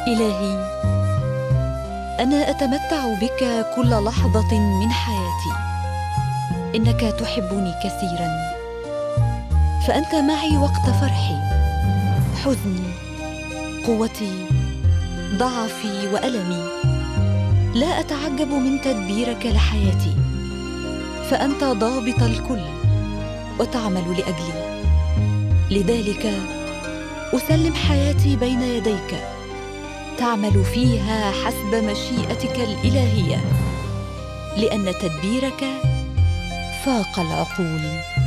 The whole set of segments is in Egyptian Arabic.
إلهي أنا أتمتع بك كل لحظة من حياتي إنك تحبني كثيرا فأنت معي وقت فرحي حزني قوتي ضعفي وألمي لا أتعجب من تدبيرك لحياتي فأنت ضابط الكل وتعمل لأجلي لذلك أسلم حياتي بين يديك تعمل فيها حسب مشيئتك الالهيه لان تدبيرك فاق العقول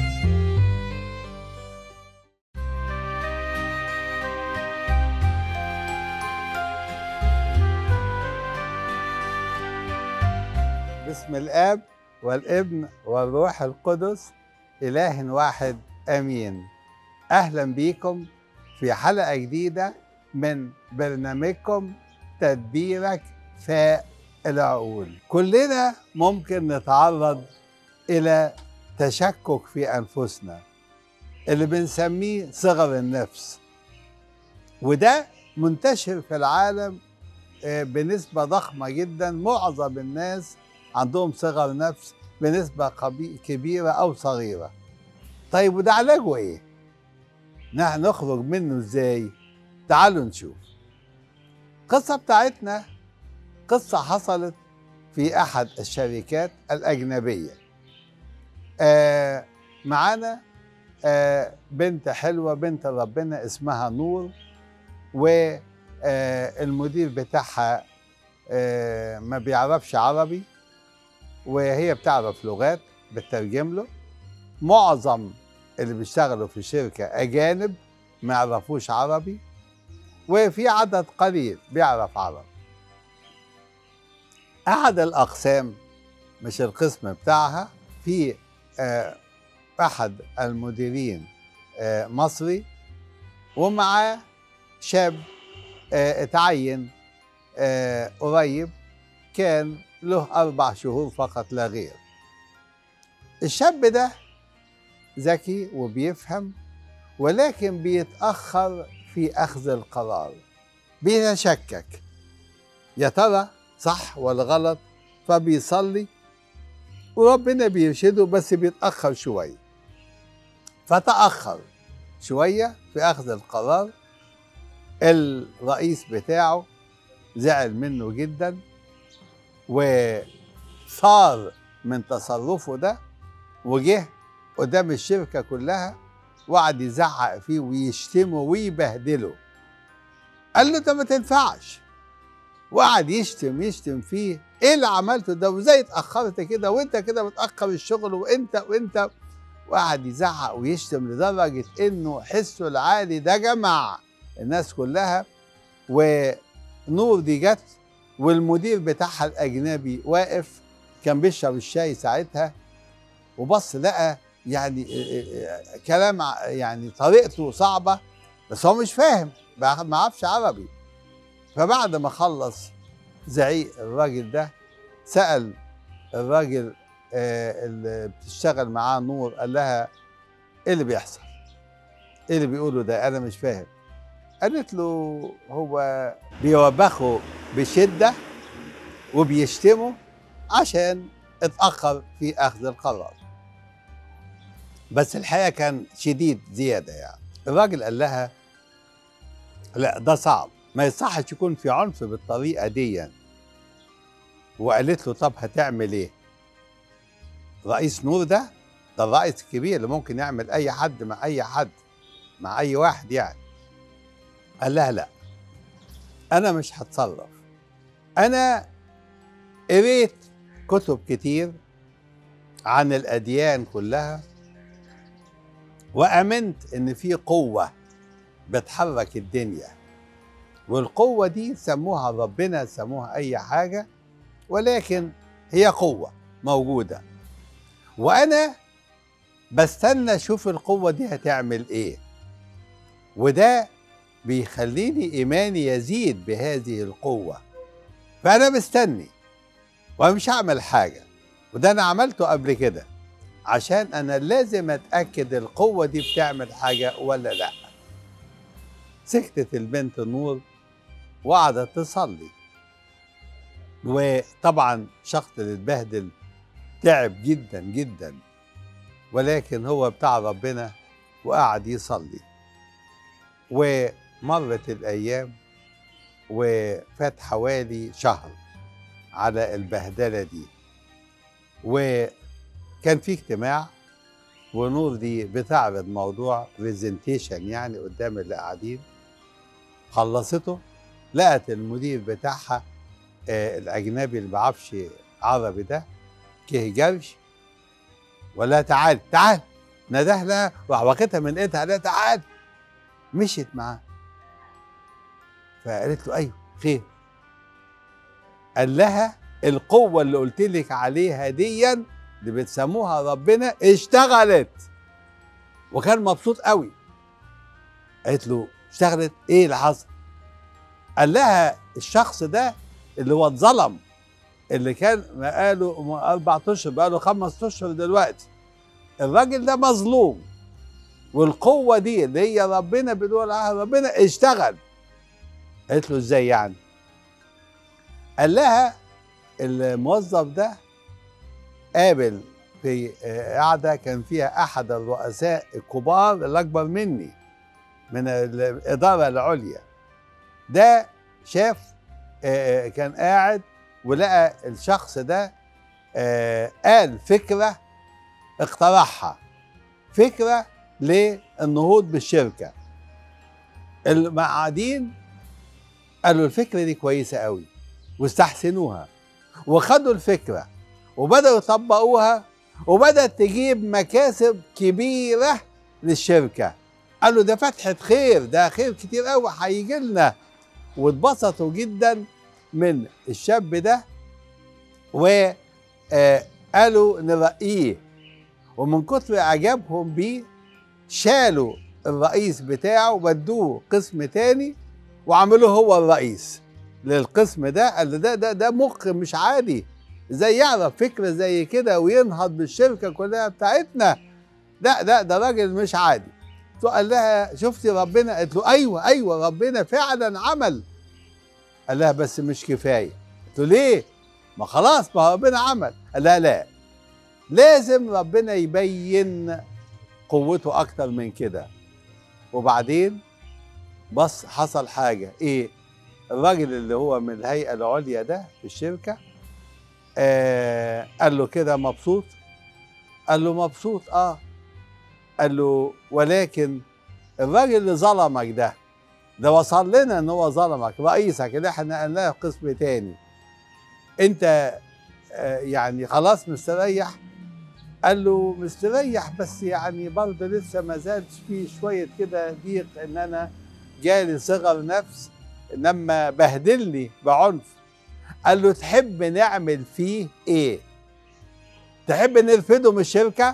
باسم الاب والابن والروح القدس اله واحد امين اهلا بيكم في حلقه جديده من برنامجكم تدبيرك فاء العقول كلنا ممكن نتعرض الى تشكك في انفسنا اللي بنسميه صغر النفس وده منتشر في العالم آه، بنسبة ضخمة جدا معظم الناس عندهم صغر نفس بنسبة قبي- كبيرة أو صغيرة طيب وده علاجه إيه؟ نح- نخرج منه إزاي؟ تعالوا نشوف القصة بتاعتنا قصة حصلت في أحد الشركات الأجنبية آه معانا آه بنت حلوة بنت ربنا اسمها نور والمدير بتاعها آه ما بيعرفش عربي وهي بتعرف لغات بتترجم له معظم اللي بيشتغلوا في الشركة أجانب ما يعرفوش عربي وفي عدد قليل بيعرف عربي أحد الأقسام مش القسم بتاعها في آه، أحد المديرين آه، مصري ومعاه شاب آه، اتعين آه، قريب كان له أربع شهور فقط لا غير الشاب ده ذكي وبيفهم ولكن بيتأخر في أخذ القرار بيتشكك يا ترى صح ولا غلط فبيصلي وربنا بيرشده بس بيتأخر شوية فتأخر شوية في أخذ القرار الرئيس بتاعه زعل منه جدا وصار من تصرفه ده وجه قدام الشركة كلها وقعد يزعق فيه ويشتمه ويبهدله قال له انت ما تنفعش وقعد يشتم يشتم فيه ايه اللي عملته ده وازاي اتاخرت كده وانت كده بتاخر الشغل وانت وانت وقعد يزعق ويشتم لدرجه انه حسه العالي ده جمع الناس كلها ونور دي جت والمدير بتاعها الاجنبي واقف كان بيشرب الشاي ساعتها وبص لقى يعني كلام يعني طريقته صعبه بس هو مش فاهم ما عرفش عربي فبعد ما خلص زعيق الراجل ده سأل الراجل آه، اللي بتشتغل معاه نور قال لها ايه اللي بيحصل؟ ايه اللي بيقوله ده؟ انا مش فاهم. قالت له هو بيوبخه بشده وبيشتمه عشان اتأخر في أخذ القرار. بس الحقيقة كان شديد زيادة يعني. الراجل قال لها لا ده صعب ما يصحش يكون في عنف بالطريقه دي وقالت له طب هتعمل ايه رئيس نور ده ده الرئيس الكبير اللي ممكن يعمل اي حد مع اي حد مع اي واحد يعني قال لها لا انا مش هتصرف انا قريت كتب كتير عن الاديان كلها وامنت ان في قوه بتحرك الدنيا والقوة دي سموها ربنا سموها أي حاجة ولكن هي قوة موجودة وأنا بستنى أشوف القوة دي هتعمل إيه وده بيخليني إيماني يزيد بهذه القوة فأنا مستني ومش هعمل حاجة وده أنا عملته قبل كده عشان أنا لازم أتأكد القوة دي بتعمل حاجة ولا لأ سكتت البنت نور وقعدت تصلي وطبعا شخص اللي اتبهدل تعب جدا جدا ولكن هو بتاع ربنا وقعد يصلي ومرت الايام وفات حوالي شهر على البهدله دي وكان في اجتماع ونور دي بتعرض موضوع برزنتيشن يعني قدام اللي قاعدين خلصته لقت المدير بتاعها آه الاجنبي اللي ما بيعرفش عربي ده كه جرش ولا تعال تعال نداه لها راح واخدها من ايدها لا تعال مشيت معاه فقالت له ايوه خير قال لها القوة اللي قلت لك عليها ديا اللي بتسموها ربنا اشتغلت وكان مبسوط قوي قالت له اشتغلت ايه اللي حصل قال لها الشخص ده اللي هو اتظلم اللي كان بقاله اربع اشهر بقاله خمس اشهر دلوقتي الراجل ده مظلوم والقوه دي اللي هي ربنا بيقول عليها ربنا اشتغل قالت له ازاي يعني قال لها الموظف ده قابل في قعده كان فيها احد الرؤساء الكبار الاكبر مني من الاداره العليا ده شاف كان قاعد ولقى الشخص ده قال فكره اقترحها فكره للنهوض بالشركه المقعدين قالوا الفكره دي كويسه قوي واستحسنوها وخدوا الفكره وبداوا يطبقوها وبدات تجيب مكاسب كبيره للشركه قالوا ده فتحه خير ده خير كتير قوي هيجي لنا واتبسطوا جدا من الشاب ده وقالوا نرقيه ومن كتر اعجابهم بيه شالوا الرئيس بتاعه ودوه قسم تاني وعملوه هو الرئيس للقسم ده قال ده ده ده مخ مش عادي ازاي يعرف فكره زي كده وينهض بالشركه كلها بتاعتنا لا لا ده راجل مش عادي قال لها شفتي ربنا قالت له ايوه ايوه ربنا فعلا عمل قال لها بس مش كفايه قلت له ليه ما خلاص ما ربنا عمل قال لها لا لازم ربنا يبين قوته اكتر من كده وبعدين بص حصل حاجه ايه الراجل اللي هو من الهيئه العليا ده في الشركه آه قال له كده مبسوط قال له مبسوط اه قال له ولكن الراجل اللي ظلمك ده ده وصل لنا ان هو ظلمك رئيسك اللي احنا قلناه قسم تاني انت آه يعني خلاص مستريح قال له مستريح بس يعني برضه لسه ما زالش في شويه كده ضيق ان انا جالي صغر نفس لما بهدلني بعنف قال له تحب نعمل فيه ايه تحب نرفده من الشركه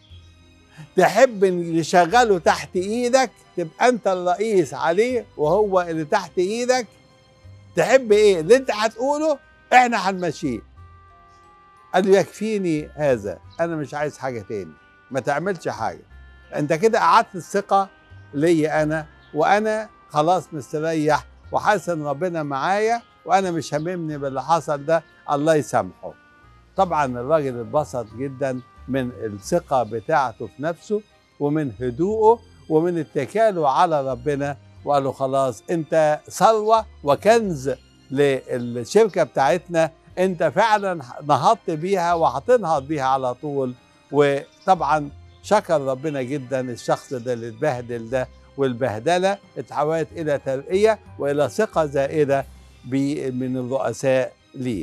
تحب نشغله تحت ايدك تبقى انت الرئيس عليه وهو اللي تحت ايدك تحب ايه اللي انت هتقوله احنا هنمشيه قال له يكفيني هذا انا مش عايز حاجه تاني ما تعملش حاجه انت كده قعدت الثقه ليا انا وانا خلاص مستريح وحاسس ان ربنا معايا وانا مش هاممني باللي حصل ده الله يسامحه طبعا الراجل اتبسط جدا من الثقه بتاعته في نفسه ومن هدوءه ومن اتكاله على ربنا وقال له خلاص انت ثروه وكنز للشركه بتاعتنا انت فعلا نهضت بيها وهتنهض بيها على طول وطبعا شكر ربنا جدا الشخص ده اللي اتبهدل ده والبهدله اتحولت الى ترقيه والى ثقه زائده من الرؤساء ليه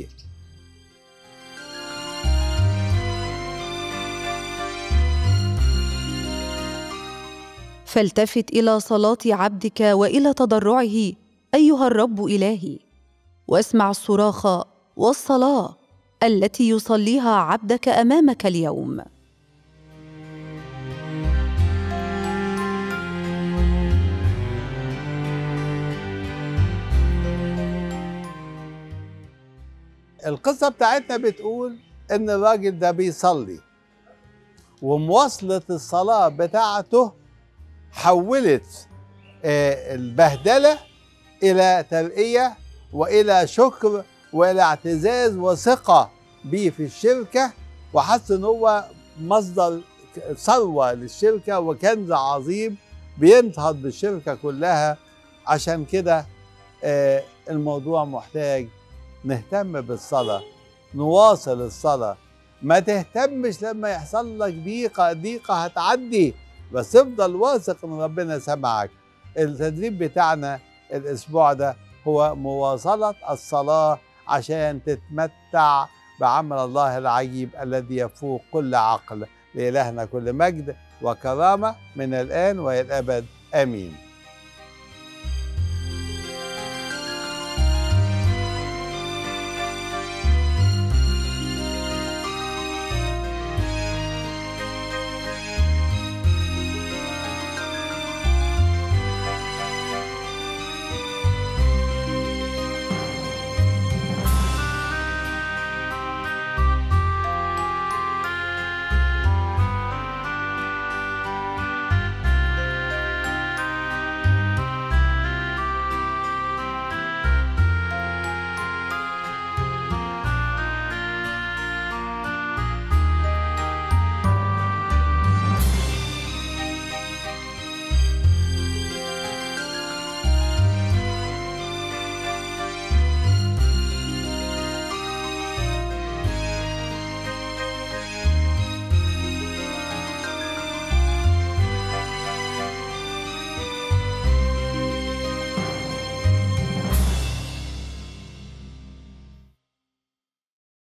فالتفت الى صلاه عبدك والى تضرعه ايها الرب الهي واسمع الصراخ والصلاه التي يصليها عبدك امامك اليوم القصه بتاعتنا بتقول ان الراجل ده بيصلي ومواصله الصلاه بتاعته حولت البهدله الى ترقيه والى شكر والى اعتزاز وثقه بيه في الشركه وحس ان هو مصدر ثروه للشركه وكنز عظيم بينتهض بالشركه كلها عشان كده آه، الموضوع محتاج نهتم بالصلاه نواصل الصلاه ما تهتمش لما يحصل لك ضيقه ضيقه هتعدي بس افضل واثق ان ربنا سمعك التدريب بتاعنا الاسبوع ده هو مواصله الصلاه عشان تتمتع بعمل الله العجيب الذي يفوق كل عقل لإلهنا كل مجد وكرامة من الآن وإلى الأبد آمين